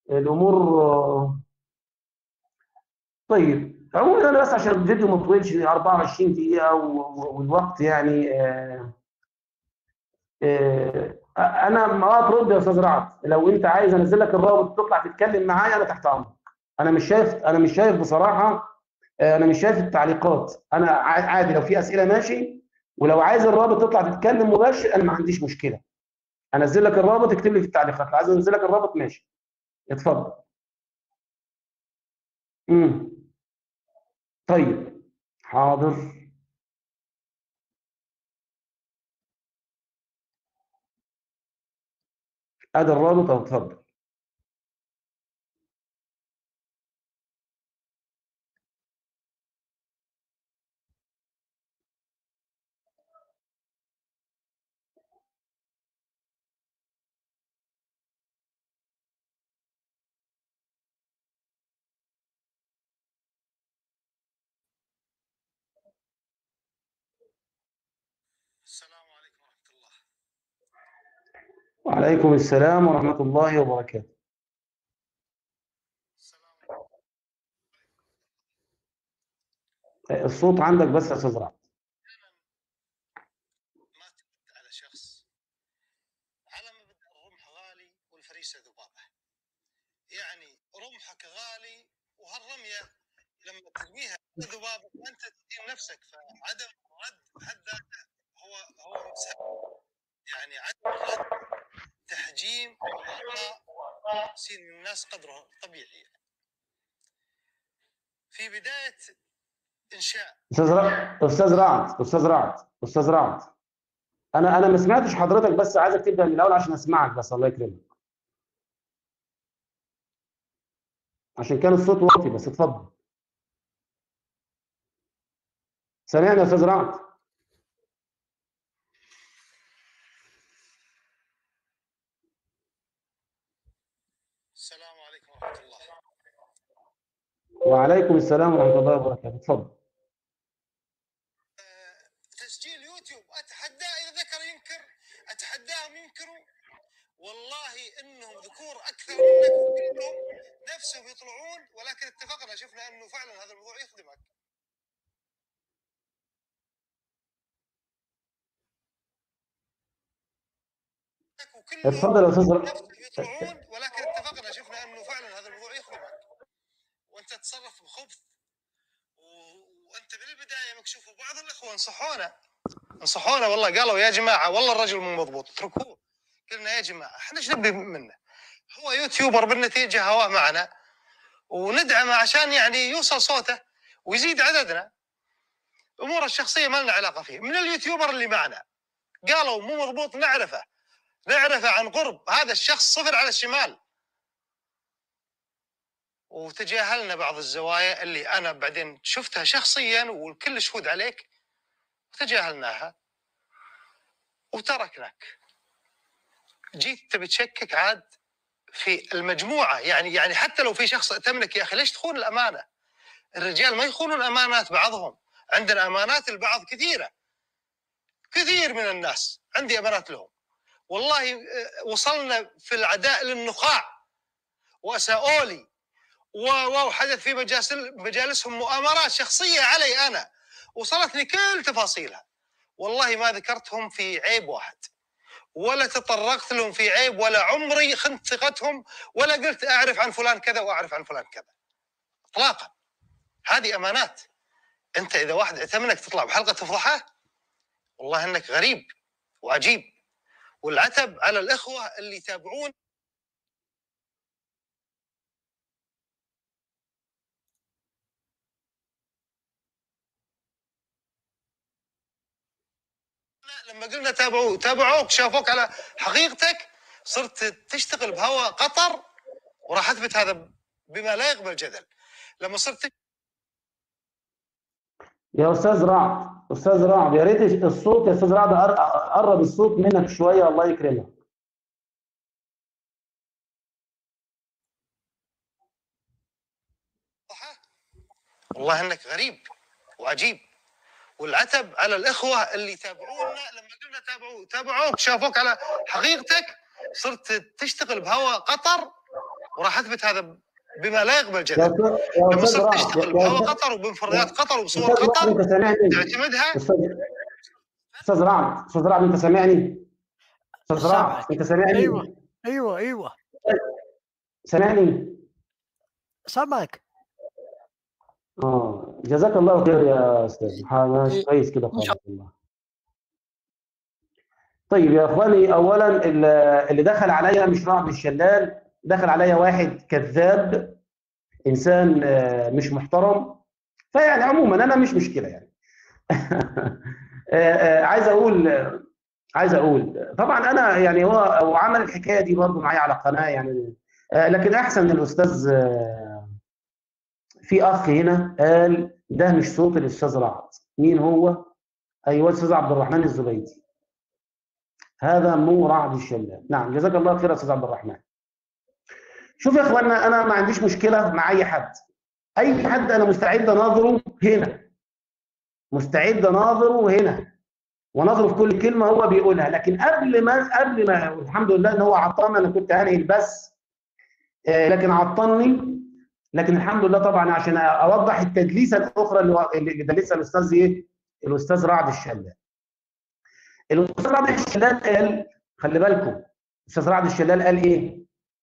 الامور آه، طيب عموما انا بس عشان الفيديو ما يطولش 24 دقيقه و- و- والوقت يعني آه، آه، انا ما ترد يا استاذ رعد لو انت عايز انزل لك الرابط تطلع تتكلم معايا انا تحت امرك انا مش شايف انا مش شايف بصراحه آه، انا مش شايف التعليقات انا ع- عادي لو في اسئله ماشي ولو عايز الرابط تطلع تتكلم مباشر انا ما عنديش مشكله انزل لك الرابط اكتب لي في التعليقات لو عايز انزل لك الرابط ماشي اتفضل امم طيب حاضر ادي الرابط اهو اتفضل السلام عليكم ورحمة الله وعليكم السلام ورحمه الله وبركاته السلام آه، الصوت عندك بس يا استاذ رعد ما ترد على شخص على مبدأ الرمح غالي والفريسة ذبابة يعني رمحك غالي وهالرمية لما ترميها ذبابة أنت تدين نفسك فعدم الرد بحد ذاته هو هو مسح- يعني عدم الرد تحجيم وإعطاء يصير من الناس قدره طبيعي في بداية إنشاء استاذ رعد استاذ رعد استاذ رعد استاذ رعد انا انا ما سمعتش حضرتك بس عايزك تبدا من الاول عشان اسمعك بس الله يكرمك عشان كان الصوت واطي بس اتفضل سامعني يا استاذ رعد السلام عليكم ورحمة الله وعليكم السلام ورحمه الله وبركاته اتفضل تسجيل يوتيوب اتحداه اذا ذكر ينكر اتحداهم ينكروا والله انهم ذكور اكثر منك وكلهم نفسهم يطلعون ولكن اتفقنا شفنا انه فعلا هذا الموضوع يخدمك وكلهم اتفضل يا استاذ رعد نفسهم يطلعون ولكن اتفقنا شفنا انه فعلا هذا الموضوع يخدمك وانت تتصرف بخبث و- وانت من البدايه مكشوف وبعض الاخوه نصحونا نصحونا والله قالوا يا جماعه والله الرجل مو مضبوط اتركوه قلنا يا جماعه احنا ايش نبي منه؟ هو يوتيوبر بالنتيجه هواه معنا وندعمه عشان يعني يوصل صوته ويزيد عددنا اموره الشخصيه ما لنا علاقه فيه من اليوتيوبر اللي معنا قالوا مو مضبوط نعرفه نعرفه عن قرب هذا الشخص صفر على الشمال وتجاهلنا بعض الزوايا اللي انا بعدين شفتها شخصيا والكل شهود عليك وتجاهلناها وتركناك جيت تبي تشكك عاد في المجموعه يعني يعني حتى لو في شخص ائتمنك يا اخي ليش تخون الامانه؟ الرجال ما يخونون امانات بعضهم عندنا امانات البعض كثيره كثير من الناس عندي امانات لهم والله آه، وصلنا في العداء للنخاع واساءوا لي و- وحدث في مجالس مجالسهم مؤامرات شخصيه علي انا وصلتني كل تفاصيلها والله ما ذكرتهم في عيب واحد ولا تطرقت لهم في عيب ولا عمري خنت ثقتهم ولا قلت اعرف عن فلان كذا واعرف عن فلان كذا اطلاقا هذه امانات انت اذا واحد ائتمنك تطلع بحلقه تفضحه والله انك غريب وعجيب والعتب على الاخوه اللي يتابعون لما قلنا تابعوه تابعوك شافوك على حقيقتك صرت تشتغل بهواء قطر وراح اثبت هذا بما لا يقبل جدل لما صرت يا استاذ رعد استاذ رعد يا ريت الصوت يا استاذ رعد قر- قرب الصوت منك شويه الله يكرمك تفضحه والله انك غريب وعجيب والعتب على الاخوه اللي يتابعونا لما قلنا تابعوه تابعوك شافوك على حقيقتك صرت تشتغل بهواء قطر وراح اثبت هذا بما لا يقبل يا جدل أستاذ- يا لما استاذ صرت رعد تشتغل يا بهوا أستاذ- قطر وبمفردات قطر وبصور استاذ رعد قطر انت سامعني تعتمدها استاذ استاذ رعد استاذ رعد انت سامعني استاذ رعد سامعك. انت سامعني ايوه ايوه ايوه سامعني سامعك اه جزاك الله خير يا استاذ محمد إيه. كويس كده إن شاء خالص والله طيب يا اخواني اولا ال- اللي دخل عليا مش رعد الشلال دخل عليا واحد كذاب انسان آه، مش محترم فيعني عموما انا مش مشكله يعني آه، آه، عايز اقول عايز اقول طبعا انا يعني هو هو عمل الحكايه دي برضه معايا على قناه يعني آه، لكن احسن الاستاذ آه، في اخ هنا قال ده مش صوت الاستاذ رعد مين هو؟ ايوه الاستاذ عبد الرحمن الزبيدي هذا مو رعد الشلال نعم جزاك الله خير يا استاذ عبد الرحمن شوف يا اخوانا انا ما عنديش مشكله مع اي حد اي حد انا مستعد اناظره هنا مستعد اناظره هنا ونظره في كل كلمه هو بيقولها لكن قبل ما قبل ما الحمد لله ان هو عطلنا انا كنت هنهي البث آه، لكن عطلني لكن الحمد لله طبعا عشان اوضح التدليسه الاخرى اللي هو- اللي دلسها الاستاذ ايه؟ الاستاذ رعد الشلال. الاستاذ رعد الشلال قال خلي بالكم الاستاذ رعد الشلال قال ايه؟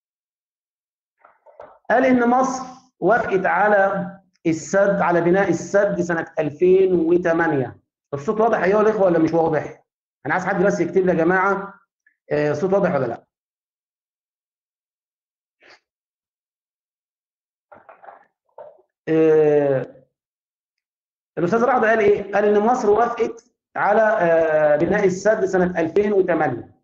قال ان مصر وافقت على السد على بناء السد سنه 2008 الصوت واضح ايها الاخوه ولا مش واضح؟ انا عايز حد بس يكتب لي يا جماعه آه، الصوت واضح ولا لا؟ آه، الاستاذ رعد قال ايه؟ قال ان مصر وافقت على آه، بناء السد سنه 2008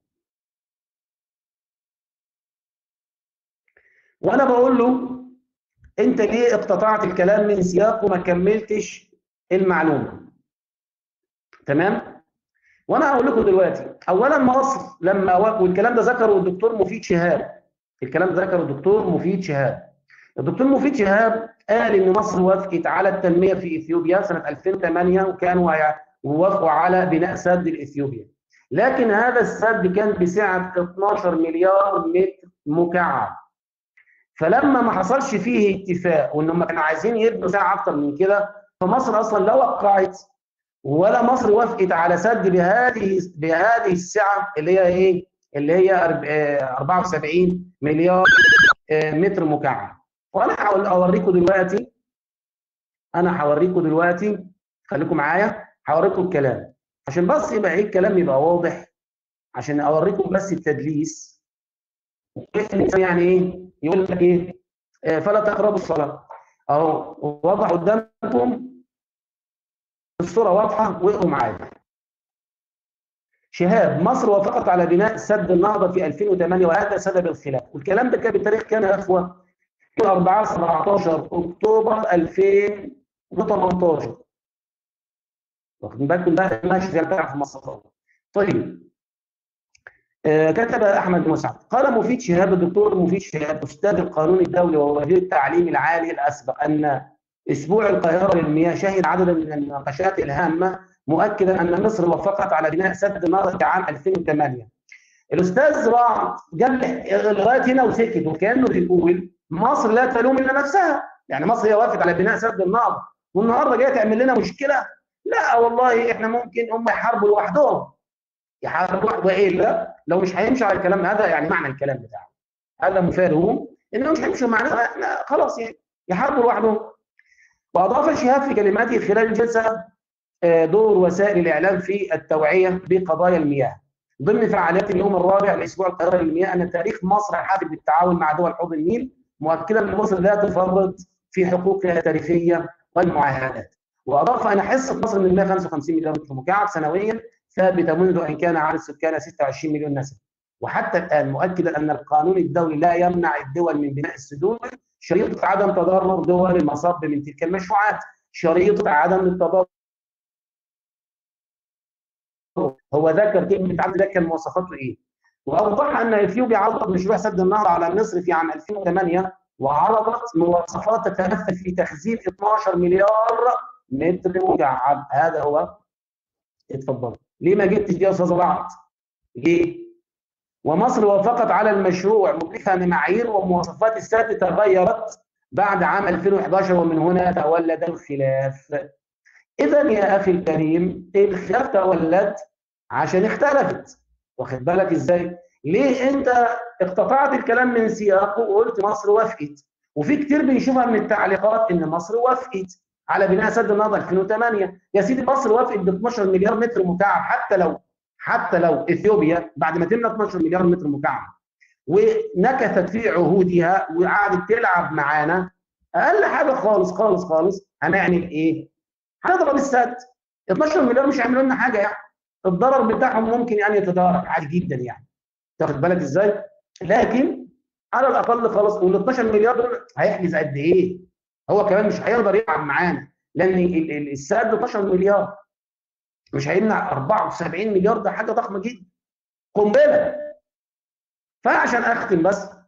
وانا بقول له انت ليه اقتطعت الكلام من سياقه وما كملتش المعلومه تمام وانا هقول لكم دلوقتي اولا مصر لما وافق والكلام ده ذكره الدكتور مفيد شهاب الكلام ده ذكره الدكتور مفيد شهاب الدكتور مفيد شهاب قال ان مصر وافقت على التنميه في اثيوبيا سنه 2008 وكانوا هي- ووافقوا على بناء سد لاثيوبيا لكن هذا السد كان بسعه 12 مليار متر مكعب فلما ما حصلش فيه اتفاق وان هم كانوا عايزين يبنوا ساعه اكتر من كده فمصر اصلا لا وقعت ولا مصر وافقت على سد بهذه بهذه السعه اللي هي ايه؟ اللي هي أرب- آه، 74 مليار آه، متر مكعب. وانا هحاول اوريكم دلوقتي انا هوريكم دلوقتي خليكم معايا هوريكم الكلام عشان بس يبقى ايه الكلام يبقى واضح عشان اوريكم بس التدليس الانسان يعني ايه يقول لك ايه آه، فلا تقربوا الصلاه اهو وضع قدامكم الصوره واضحه واقروا معايا شهاب مصر وافقت على بناء سد النهضه في 2008 وهذا سبب الخلاف والكلام ده كان بالتاريخ كام يا اخوه 4 17 اكتوبر 2018 واخدين بالكم ده ماشي زي بتاع في مصر طيب آه، كتب احمد مسعد قال مفيد شهاب الدكتور مفيد شهاب استاذ القانون الدولي ووزير التعليم العالي الاسبق ان اسبوع القاهره للمياه شهد عددا من المناقشات الهامه مؤكدا ان مصر وافقت على بناء سد نهضه في عام 2008 الاستاذ رعد جاب لغايه هنا وسكت وكانه بيقول مصر لا تلوم الا نفسها يعني مصر هي وافقت على بناء سد النهضه والنهارده جايه تعمل لنا مشكله لا والله احنا ممكن هم يحاربوا لوحدهم يحاربوا والا لو مش هيمشي على الكلام هذا يعني معنى الكلام بتاعه هذا مفاده انهم مش هيمشوا معنا احنا خلاص يعني يحاربوا لوحدهم واضاف شهاب في كلماته خلال الجلسه آه، دور وسائل الاعلام في التوعيه بقضايا المياه ضمن فعاليات اليوم الرابع لاسبوع القاهره للمياه ان تاريخ مصر حافل بالتعاون مع دول حوض النيل مؤكدا ان مصر لا تفرط في حقوقها التاريخيه والمعاهدات واضاف ان حصه مصر من 155 مليون متر مكعب سنويا ثابته منذ ان كان عدد سكانها 26 مليون نسمه وحتى الان مؤكدا ان القانون الدولي لا يمنع الدول من بناء السدود شريطه عدم تضرر دول المصب من تلك المشروعات شريطه عدم التضرر هو ذكر كلمه عدم ذكر مواصفاته ايه واوضح ان اثيوبيا عرضت مشروع سد النهضه على مصر في عام 2008 وعرضت مواصفات تتمثل في تخزين 12 مليار متر مكعب هذا هو اتفضل ليه ما جبتش دي يا استاذ رعد؟ ليه؟ ومصر وافقت على المشروع مضيفة ان معايير ومواصفات السد تغيرت بعد عام 2011 ومن هنا تولد الخلاف اذا يا اخي الكريم الخلاف تولد عشان اختلفت واخد بالك ازاي ليه انت اقتطعت الكلام من سياقه وقلت مصر وافقت وفي كتير بنشوفها من التعليقات ان مصر وافقت على بناء سد النهضه 2008 يا سيدي مصر وافقت ب 12 مليار متر مكعب حتى لو حتى لو اثيوبيا بعد ما تملى 12 مليار متر مكعب ونكثت في عهودها وقعدت تلعب معانا اقل حاجه خالص خالص خالص هنعمل ايه؟ هنضرب السد 12 مليار مش هيعملوا لنا حاجه يعني الضرر بتاعهم ممكن يعني يتدارك عادي جدا يعني تاخد بالك ازاي؟ لكن على الاقل خالص وال 12 مليار دول هيحجز قد ايه؟ هو كمان مش هيقدر يلعب معانا لان السد 12 مليار مش هيمنع 74 مليار ده حاجه ضخمه جدا قنبله فعشان اختم بس